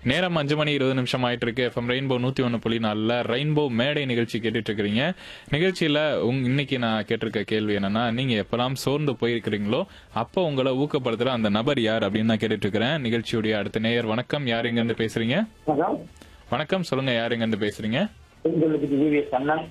நேரம் அஞ்சு மணி இருபது நிமிஷம் ஆயிட்டு இருக்கு எஃப்எம் ரெயின்போ நூத்தி ஒன்று புள்ளி நாலுல ரெயின்போ மேடை நிகழ்ச்சி கேட்டுட்டு இருக்கிறீங்க நிகழ்ச்சியில உங் இன்னைக்கு நான் கேட்டிருக்க கேள்வி என்னன்னா நீங்க எப்பெல்லாம் சோர்ந்து போயிருக்கிறீங்களோ அப்போ உங்களை ஊக்கப்படுத்துற அந்த நபர் யார் அப்படின்னு நான் கேட்டுட்டு இருக்கிறேன் நிகழ்ச்சியுடைய அடுத்த நேயர் வணக்கம் யார் எங்க இருந்து பேசுறீங்க வணக்கம் வணக்கம் சொல்லுங்க யார் எங்க இருந்து பேசுறீங்க உங்களுக்கு டிவி கண்ணன்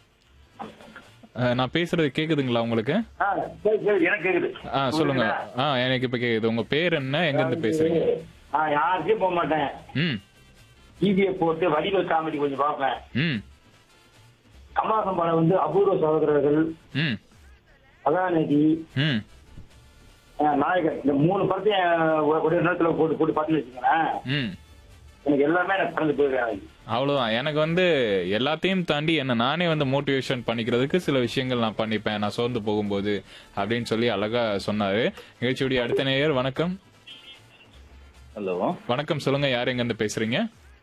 அஹ், நான் பேசுறது கேக்குதுங்களா உங்களுக்கு ஆ சரி சரி எனக்கு கேக்குது ஆ சொல்லுங்க ஆ எனக்கு இப்ப கேக்குது உங்க பேர் என்ன எங்க இருந்து பேசுறீங்க ஆ யாருக்கும் போக மாட்டேன் ம் டிவியை போட்டு வடிவல் காமெடி கொஞ்சம் பார்ப்பேன் ம் கமலாசம் படம் வந்து அபூர்வ சகோதரர்கள் ம் கதாநிதி ம் ஆ, நாயகன் இந்த மூணு படத்தையும் ஒ- ஒரே நேரத்துல போட்டு போட்டு பார்த்துன்னு வச்சுக்கோங்களேன் ம் எனக்கு எல்லாமே எனக்கு கடந்து போயிருக்கேன் அவ்வளவுதான் எனக்கு வந்து எல்லாத்தையும் தாண்டி என்ன நானே வந்து மோட்டிவேஷன் பண்ணிக்கிறதுக்கு சில விஷயங்கள் நான் பண்ணிப்பேன் நான் சோர்ந்து போகும்போது அப்படின்னு சொல்லி அழகா சொன்னாரு நிகழ்ச்சியுடைய அடுத்த நேயர் வணக்கம் ஹலோ வணக்கம் சொல்லுங்க யார் எங்க இருந்து பேசுறீங்க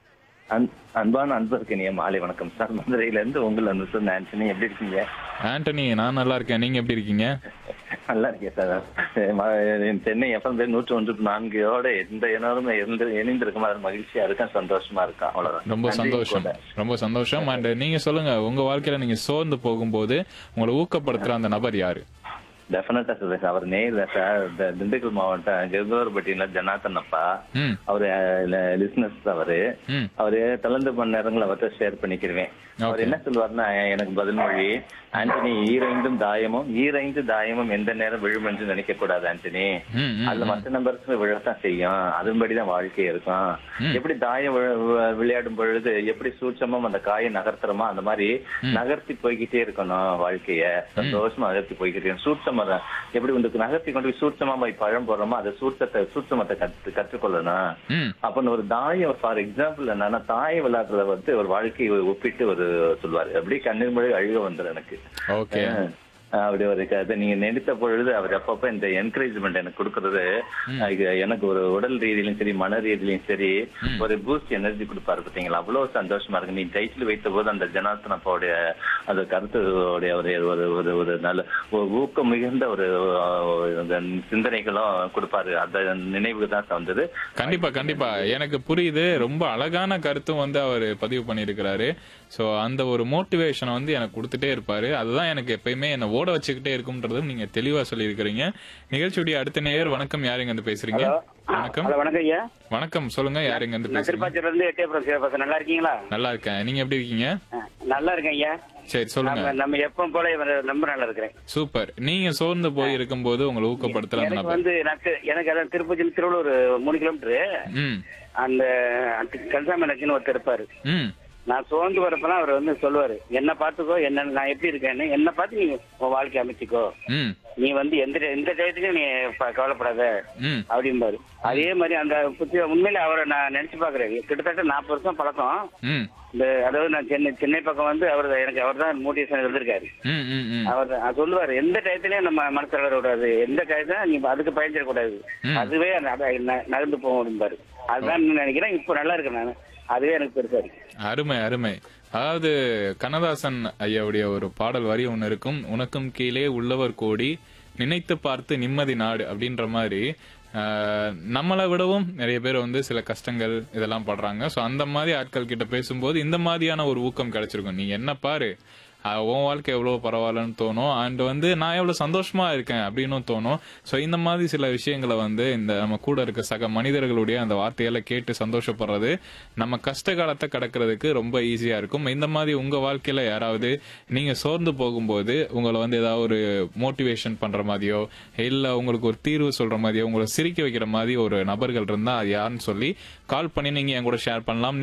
அன்- அன்பான அன்பருக்கு இனிய மாலை வணக்கம் சார் மதுரையில இருந்து உங்களை வந்து சார் ஆண்டனி எப்படி இருக்கீங்க ஆண்டனி நான் நல்லா இருக்கேன் நீங்க எப்படி இருக்கீங்க நல்லா இருக்கேன் சார் அஹ் ம- சென்னை எஃப்எம் நூற்று ஒன்று நான்கோட எந்த இனரும் இருந்து இணைந்திருக்கும் அது மகிழ்ச்சியா இருக்கேன் சந்தோஷமா இருக்கேன் அவ்வளவுதான் ரொம்ப நன்றி சந்தோஷம் கூட. ரொம்ப சந்தோஷம் அண்ட் நீங்க சொல்லுங்க உங்க வாழ்க்கையில நீங்க சோர்ந்து போகும்போது உங்களை ஊக்கப்படுத்துற அந்த நபர் யாரு டெஃபினட்டா சார் அவர் நேர் சார் இந்த திண்டுக்கல் மாவட்டம் கெகோர்பட்டியில ஜனார்த்தன் அப்பா ம் அவரு லிஸ்னஸ் அவரு ம் அவரு கலந்து பண்ண நேரங்கள் அவர்கிட்ட ஷேர் பண்ணிக்கிருவேன் அவர் Okay. என்ன சொல்லுவாருன்னா எனக்கு பதில் மொழி ஆண்டனி ஈரைந்தும் தாயமும் ஈரைந்து தாயமும் எந்த நேரம் விழும் என்று நினைக்க கூடாது ஆண்டனி ம், ம், அதுல மற்ற நம்பருக்கு விழத்தான் செய்யும் அதன்படிதான் வாழ்க்கை இருக்கும் ம். எப்படி தாயம் வி- வி- விளையாடும் பொழுது எப்படி சூட்சமும் அந்த காயை நகர்த்துறோமோ அந்த மாதிரி நகர்த்தி போய்கிட்டே இருக்கணும் வாழ்க்கைய சந்தோஷமா நகர்த்தி போய்கிட்டே இருக்கணும். சூட்சமா தான் எப்படி வந்து நகர்த்தி கொண்டு போய் சூட்சமா போய் பழம் போடுறோமோ அதை சூட்சத்தை சூட்சமத்தை கற்று கற்றுக்கொள்ளணும் ம் அப்ப ஒரு தாயம் ஃபார் எக்ஸாம்பிள் என்னன்னா தாயம் விளையாடுறத வந்து ஒரு வாழ்க்கையை ஒப்பிட்டு ஒரு சொல்லுவாரு அப்படியே கண்ணீர் மொழி அழுக வந்துடும் எனக்கு ஓகே அஹ் அப்படி ஒரு கதை நீங்க நினைத்த பொழுது அவர் அப்பப்ப இந்த என்கரேஜ்மெண்ட் எனக்கு கொடுக்கறது அது எனக்கு ஒரு உடல் ரீதியிலும் சரி மன ரீதியிலும் சரி ஒரு பூஸ்ட் எனர்ஜி கொடுப்பாரு பாத்தீங்களா அவ்வளவு சந்தோஷமா இருக்கு நீ டைட்டில் வைத்த போது அந்த ஜனார்த்தன் அப்பாவுடைய அந்த கருத்துடைய ஒரு ஒரு ஒரு ஒரு நல்ல ஒரு ஊக்கம் மிகுந்த ஒரு அஹ், அந்த சிந்தனைகளும் கொடுப்பாரு அந்த நினைவுக்கு தான் வந்தது கண்டிப்பா கண்டிப்பா எனக்கு புரியுது ரொம்ப அழகான கருத்தும் வந்து அவர் பதிவு பண்ணியிருக்கிறாரு சோ அந்த ஒரு மோட்டிவேஷனை வந்து எனக்கு கொடுத்துட்டே இருப்பாரு அதுதான் எனக்கு எப்பயுமே என்ன ஓட வச்சுக்கிட்டே இருக்கும்ன்றதும் நீங்க தெளிவா சொல்லியிருக்கிறீங்க நிகழ்ச்சியுடைய அடுத்த நேயர் வணக்கம் யாருங்க இருந்து பேசுறீங்க வணக்கம் ஹலோ வணக்கம் ஐயா வணக்கம் சொல்லுங்க யாருங்க இருந்து நான் பேசுறீங்க திருப்பாச்சியில இருந்து எட்டயபுரம் சிவபாசன் நல்லா இருக்கீங்களா நல்லா இருக்கேன் நீங்க எப்படி இருக்கீங்க ஆ, நல்லா இருக்கேன் ஐயா சரி சொல்லுங்க நம்ம நம்ம எப்பவும் போல இவரை ரொம்ப நல்லா இருக்கிறேன் சூப்பர் நீங்க சோர்ந்து போய் இருக்கும்போது உங்களை ஊக்கப்படுத்துற அந்த எனக்கு நபர் வந்து நான் தி- எனக்கு அதான் திருப்பதி திருவள்ளூர் மூணு கிலோமீட்டரு ம் அந்த கன்சாமி நச்சுன்னு ஒருத்தர் இருப்பாரு ம் நான் சோர்ந்து வரப்பெல்லாம் அவர் வந்து சொல்லுவாரு என்ன பாத்துக்கோ என்ன நான் எப்படி இருக்கேன்னு என்ன பார்த்து நீ உன் வாழ்க்கை அமைச்சிக்கோ ம் நீ வந்து எந்த எந்த டயத்துக்கும் நீ ப- கவலைப்படாத ம் அப்படிம்பாரு அதே மாதிரி அந்த புத்தி உண்மையில அவரை நான் நினைச்சு பாக்குறேன் கிட்டத்தட்ட நாற்பது வருஷம் பழக்கம் ம் இந்த அதாவது நான் சென்னை சென்னை பக்கம் வந்து அவர் எனக்கு அவர் தான் மோட்டிவேஷன் இருந்திருக்காரு ம் ம் ம் அவர் தான் சொல்லுவாரு எந்த டயத்துலயும் நம்ம மனசு வளர கூடாது எந்த டயத்துல நீ அதுக்கு பயந்துட கூடாது ம். அதுவே அந்த- அத ந- நகர்ந்து போகும் அப்படிம்பாரு அதுதான் நான் நினைக்கிறேன் இப்போ நல்லா இருக்கேன் நான் அதுவே எனக்கு பெருசா இருக்கு அருமை அருமை அதாவது கண்ணதாசன் ஐயாவுடைய ஒரு பாடல் வரி ஒன்று இருக்கும் உனக்கும் கீழே உள்ளவர் கோடி நினைத்து பார்த்து நிம்மதி நாடு அப்படின்ற மாதிரி ஆஹ், நம்மளை விடவும் நிறைய பேர் வந்து சில கஷ்டங்கள் இதெல்லாம் படுறாங்க ஸோ அந்த மாதிரி ஆட்கள் கிட்ட பேசும்போது இந்த மாதிரியான ஒரு ஊக்கம் கிடைச்சிருக்கும் நீ என்ன பாரு ஆஹ், உன் வாழ்க்கை எவ்வளவு பரவாயில்லன்னு தோணும் அண்ட் வந்து நான் எவ்வளவு சந்தோஷமா இருக்கேன் அப்படின்னும் தோணும் ஸோ இந்த மாதிரி சில விஷயங்களை வந்து இந்த நம்ம கூட இருக்க சக மனிதர்களுடைய அந்த வார்த்தைகளை கேட்டு சந்தோஷப்படுறது நம்ம கஷ்ட காலத்தை கடக்கிறதுக்கு ரொம்ப ஈஸியா இருக்கும் இந்த மாதிரி உங்க வாழ்க்கையில யாராவது நீங்க சோர்ந்து போகும்போது உங்களை வந்து ஏதாவது ஒரு மோட்டிவேஷன் பண்ற மாதிரியோ இல்ல உங்களுக்கு ஒரு தீர்வு சொல்ற மாதிரியோ உங்களை சிரிக்க வைக்கிற மாதிரி ஒரு நபர்கள் இருந்தா அது யாருன்னு சொல்லி கால் பண்ணி நீங்க என் கூட ஷேர் பண்ணலாம்